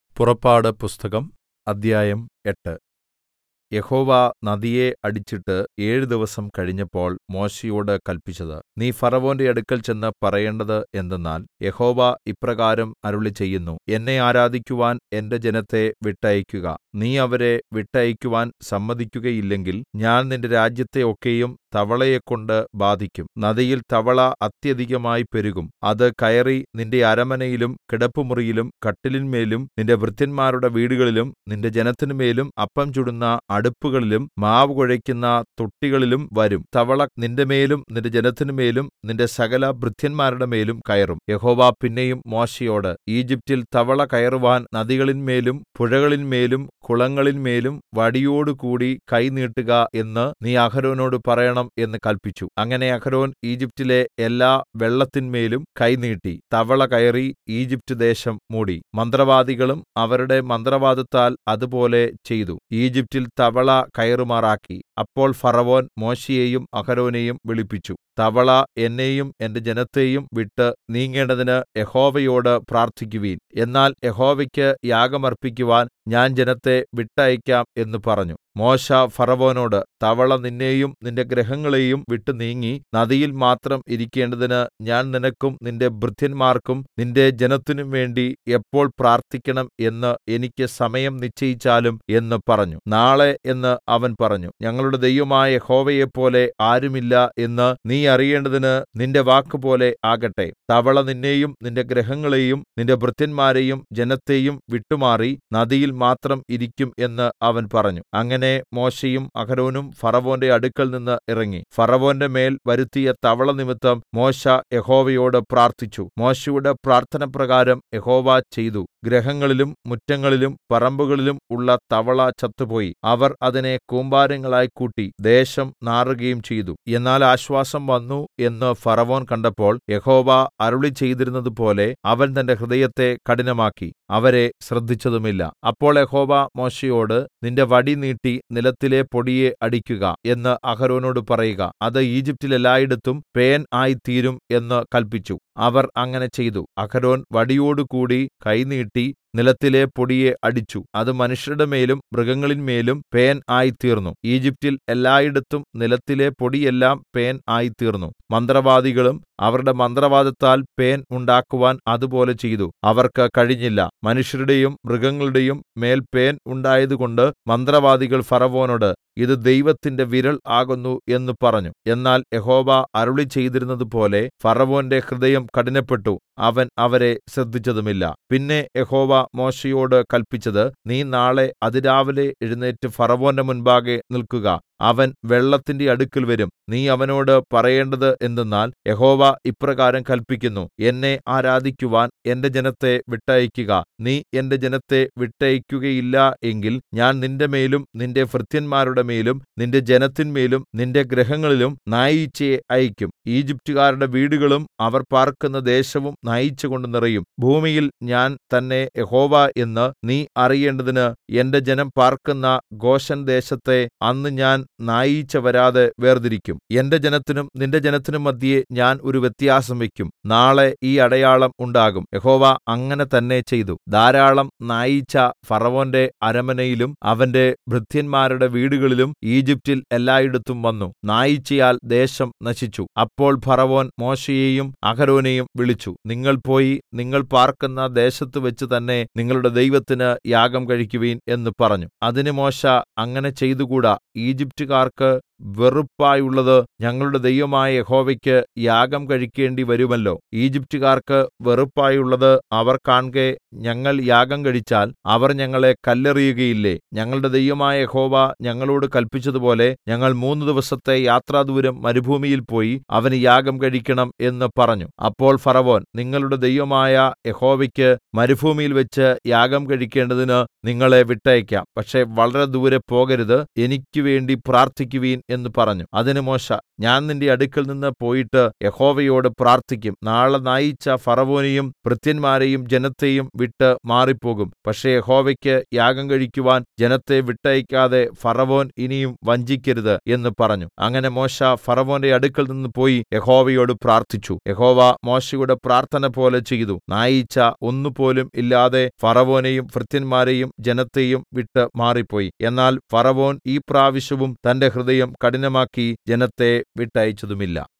പുറപ്പാട് പുസ്തകം അദ്ധ്യായം എട്ട് യഹോവ നദിയെ അടിച്ചിട്ട് ഏഴ് ദിവസം കഴിഞ്ഞപ്പോൾ മോശെയോട് കല്പിച്ചത് നീ ഫറവോന്റെ അടുക്കൽ ചെന്ന് പറയേണ്ടത് എന്തെന്നാൽ യഹോവ ഇപ്രകാരം അരുളിച്ചെയ്യുന്നു എന്നെ ആരാധിക്കുവാൻ എന്റെ ജനത്തെ വിട്ടയയ്ക്കുക നീ അവരെ വിട്ടയയ്ക്കുവാൻ സമ്മതിക്കുകയില്ലെങ്കിൽ ഞാൻ നിന്റെ രാജ്യത്തെ ഒക്കെയും തവളയെക്കൊണ്ട് ബാധിക്കും നദിയിൽ തവള അത്യധികമായി പെരുകും അത് കയറി നിന്റെ അരമനയിലും കിടപ്പുമുറിയിലും കട്ടിലിന്മേലും നിന്റെ ഭൃത്യന്മാരുടെ വീടുകളിലും നിന്റെ ജനത്തിന്മേലും അപ്പം ചുടുന്ന അടുപ്പുകളിലും മാവ് കുഴയ്ക്കുന്ന തൊട്ടികളിലും വരും തവള നിന്റെമേലും നിന്റെ ജനത്തിന്മേലും നിന്റെ സകല ഭൃത്യന്മാരുടെ മേലും കയറും യഹോവ പിന്നെയും മോശെയോട് ഈജിപ്റ്റിൽ തവള കയറുവാൻ നദികളിന്മേലും പുഴകളിന്മേലും കുളങ്ങളിന്മേലും വടിയോടുകൂടി കൈ നീട്ടുക എന്ന് നീ അഹരോനോട് പറയണം എന്ന് കല്പിച്ചു അങ്ങനെ അഹരോൻ ഈജിപ്റ്റിലെ എല്ലാ വെള്ളത്തിന്മേലും കൈ നീട്ടി തവള കയറി ഈജിപ്റ്റ് ദേശം മൂടി മന്ത്രവാദികളും അവരുടെ മന്ത്രവാദത്താൽ അതുപോലെ ചെയ്തു ഈജിപ്റ്റിൽ തവള കയറുമാറാക്കി അപ്പോൾ ഫറവോൻ മോശെയെയും അഹരോനെയും വിളിപ്പിച്ചു തവള എന്നെയും എന്റെ ജനത്തെയും വിട്ട് നീങ്ങേണ്ടതിന് യഹോവയോട് പ്രാർത്ഥിക്കുവിൻ എന്നാൽ യഹോവയ്ക്ക് യാഗമർപ്പിക്കുവാൻ ഞാൻ ജനത്തെ വിട്ടയയ്ക്കാം എന്ന് പറഞ്ഞു മോശെ ഫറവോനോട് തവള നിന്നെയും നിന്റെ ഗൃഹങ്ങളെയും വിട്ടു നീങ്ങി നദിയിൽ മാത്രം ഇരിക്കേണ്ടതിന് ഞാൻ നിനക്കും നിന്റെ ഭൃത്യന്മാർക്കും നിന്റെ ജനത്തിനും വേണ്ടി എപ്പോൾ പ്രാർത്ഥിക്കണം എന്ന് എനിക്ക് സമയം നിശ്ചയിച്ചാലും എന്ന് പറഞ്ഞു നാളെ എന്ന് അവൻ പറഞ്ഞു ഞങ്ങളുടെ ദൈവമായ യഹോവയെപ്പോലെ ആരുമില്ല എന്ന് നീ അറിയേണ്ടതിന് നിന്റെ വാക്കുപോലെ ആകട്ടെ തവള നിന്നെയും നിന്റെ ഗൃഹങ്ങളെയും നിന്റെ ഭൃത്യന്മാരെയും ജനത്തെയും വിട്ടുമാറി നദിയിൽ മാത്രം ഇരിക്കും എന്ന് അവൻ പറഞ്ഞു അങ്ങനെ മോശെയും അഹരോനും ഫറവോന്റെ അടുക്കൽ നിന്ന് ഇറങ്ങി ഫറവോന്റെ മേൽ വരുത്തിയ തവള നിമിത്തം മോശെ യഹോവയോട് പ്രാർത്ഥിച്ചു മോശെയുടെ പ്രാർത്ഥന പ്രകാരം യഹോവ ചെയ്തു ഗൃഹങ്ങളിലും മുറ്റങ്ങളിലും പറമ്പുകളിലും ഉള്ള തവള ചത്തുപോയി അവർ അതിനെ കൂമ്പാരങ്ങളായി കൂട്ടി ദേശം നാറുകയും ചെയ്തു എന്നാൽ ആശ്വാസം വന്നു എന്ന് ഫറവോൻ കണ്ടപ്പോൾ യഹോവ അരുളി ചെയ്തിരുന്നതുപോലെ അവൻ തന്റെ ഹൃദയത്തെ കഠിനമാക്കി അവരെ ശ്രദ്ധിച്ചതുമില്ല അപ്പോൾ യഹോവ മോശെയോട് നിന്റെ വടി നീട്ടി നിലത്തിലെ പൊടിയെ അടിക്കുക എന്ന് അഹരോനോട് പറയുക അത് ഈജിപ്റ്റിൽ എല്ലായിടത്തും പേൻ ആയിത്തീരും എന്ന് കല്പിച്ചു അവർ അങ്ങനെ ചെയ്തു അഹരോൻ വടിയോടുകൂടി കൈ നീട്ടി നിലത്തിലെ പൊടിയെ അടിച്ചു അത് മനുഷ്യരുടെ മേലും മൃഗങ്ങളിന്മേലും പേൻ ആയിത്തീർന്നു ഈജിപ്റ്റിൽ എല്ലായിടത്തും നിലത്തിലെ പൊടിയെല്ലാം പേൻ ആയിത്തീർന്നു മന്ത്രവാദികളും അവരുടെ മന്ത്രവാദത്താൽ പേൻ ഉണ്ടാക്കുവാൻ അതുപോലെ ചെയ്തു അവർക്ക് കഴിഞ്ഞില്ല മനുഷ്യരുടെയും മൃഗങ്ങളുടെയും മേൽ പേൻ ഉണ്ടായതുകൊണ്ട് മന്ത്രവാദികൾ ഫറവോനോട് ഇത് ദൈവത്തിന്റെ വിരൽ ആകുന്നു എന്ന് പറഞ്ഞു എന്നാൽ യഹോവ അരുളി ചെയ്തിരുന്നതുപോലെ ഫറവോന്റെ ഹൃദയം കഠിനപ്പെട്ടു അവൻ അവരെ ശ്രദ്ധിച്ചതുമില്ല പിന്നെ യഹോവ മോശെയോട് കല്പിച്ചത് നീ നാളെ അതിരാവിലെ എഴുന്നേറ്റ് ഫറവോന്റെ മുൻപാകെ നിൽക്കുക അവൻ വെള്ളത്തിന്റെ അടുക്കൽ വരും നീ അവനോട് പറയേണ്ടത് എന്തെന്നാൽ യഹോവ ഇപ്രകാരം കല്പിക്കുന്നു എന്നെ ആരാധിക്കുവാൻ എന്റെ ജനത്തെ വിട്ടയയ്ക്കുക നീ എന്റെ ജനത്തെ വിട്ടയയ്ക്കുകയില്ല എങ്കിൽ ഞാൻ നിന്റെ മേലും നിന്റെ ഭൃത്യന്മാരുടെ മേലും നിന്റെ ജനത്തിന്മേലും നിന്റെ ഗൃഹങ്ങളിലും നായീച്ചയെ അയക്കും ഈജിപ്റ്റുകാരുടെ വീടുകളും അവർ പാർക്കുന്ന ദേശവും നായീച്ചകൊണ്ട് നിറയും ഭൂമിയിൽ ഞാൻ തന്നെ യഹോവ എന്ന് നീ അറിയേണ്ടതിന് എന്റെ ജനം പാർക്കുന്ന ഗോശൻ ദേശത്തെ അന്ന് ഞാൻ നായീച്ച വരാതെ വേർതിരിക്കും എന്റെ ജനത്തിനും നിന്റെ ജനത്തിനും മധ്യേ ഞാൻ ഒരു വ്യത്യാസം വയ്ക്കും നാളെ ഈ അടയാളം ഉണ്ടാകും യഹോവ അങ്ങനെ തന്നെ ചെയ്തു ധാരാളം നായീച്ച ഫറവോന്റെ അരമനയിലും അവന്റെ ഭൃത്യന്മാരുടെ വീടുകളിലും ഈജിപ്റ്റിൽ എല്ലായിടത്തും വന്നു നായീച്ചയാൽ ദേശം നശിച്ചു അപ്പോൾ ഫറവോൻ മോശെയെയും അഹരോനെയും വിളിച്ചു നിങ്ങൾ പോയി നിങ്ങൾ പാർക്കുന്ന ദേശത്ത് വെച്ച് തന്നെ നിങ്ങളുടെ ദൈവത്തിന് യാഗം കഴിക്കുവീൻ എന്ന് പറഞ്ഞു അതിന് മോശ അങ്ങനെ ചെയ്തുകൂടാ ഈജിപ്റ്റുകാർക്ക് വെറുപ്പായുള്ളത് ഞങ്ങളുടെ ദൈവമായ യഹോവയ്ക്ക് യാഗം കഴിക്കേണ്ടി വരുമല്ലോ ഈജിപ്റ്റുകാർക്ക് വെറുപ്പായുള്ളത് അവർ കാൺകെ ഞങ്ങൾ യാഗം കഴിച്ചാൽ അവർ ഞങ്ങളെ കല്ലെറിയുകയില്ലേ ഞങ്ങളുടെ ദൈവമായ യഹോവ ഞങ്ങളോട് കൽപ്പിച്ചതുപോലെ ഞങ്ങൾ മൂന്ന് ദിവസത്തെ യാത്രാദൂരം മരുഭൂമിയിൽ പോയി അവന് യാഗം കഴിക്കണം എന്ന് പറഞ്ഞു അപ്പോൾ ഫറവോൻ നിങ്ങളുടെ ദൈവമായ യഹോവയ്ക്ക് മരുഭൂമിയിൽ വെച്ച് യാഗം കഴിക്കേണ്ടതിന് നിങ്ങളെ വിട്ടയക്കാം പക്ഷേ വളരെ ദൂരെ പോകരുത് എനിക്ക് വേണ്ടി പ്രാർത്ഥിക്കുവീൻ എന്ന് പറഞ്ഞു അതിന് മോശെ ഞാൻ നിന്റെ അടുക്കൽ നിന്ന് പോയിട്ട് യഹോവയോട് പ്രാർത്ഥിക്കും നാളെ നായീച്ച ഫറവോനെയും ഭൃത്യന്മാരെയും ജനത്തെയും വിട്ട് മാറിപ്പോകും പക്ഷേ യഹോവയ്ക്ക് യാഗം കഴിക്കുവാൻ ജനത്തെ വിട്ടയക്കാതെ ഫറവോൻ ഇനിയും വഞ്ചിക്കരുത് എന്ന് പറഞ്ഞു അങ്ങനെ മോശെ ഫറവോന്റെ അടുക്കൽ നിന്ന് പോയി യഹോവയോട് പ്രാർത്ഥിച്ചു യഹോവ മോശെയുടെ പ്രാർത്ഥന പോലെ ചെയ്തു നായീച്ച ഒന്നുപോലും ഇല്ലാതെ ഫറവോനെയും ഭൃത്യന്മാരെയും ജനത്തെയും വിട്ട് മാറിപ്പോയി എന്നാൽ ഫറവോൻ ഈ പ്രാവശ്യവും തന്റെ ഹൃദയം കഠിനമാക്കി ജനത്തെ വിട്ടയച്ചതുമില്ല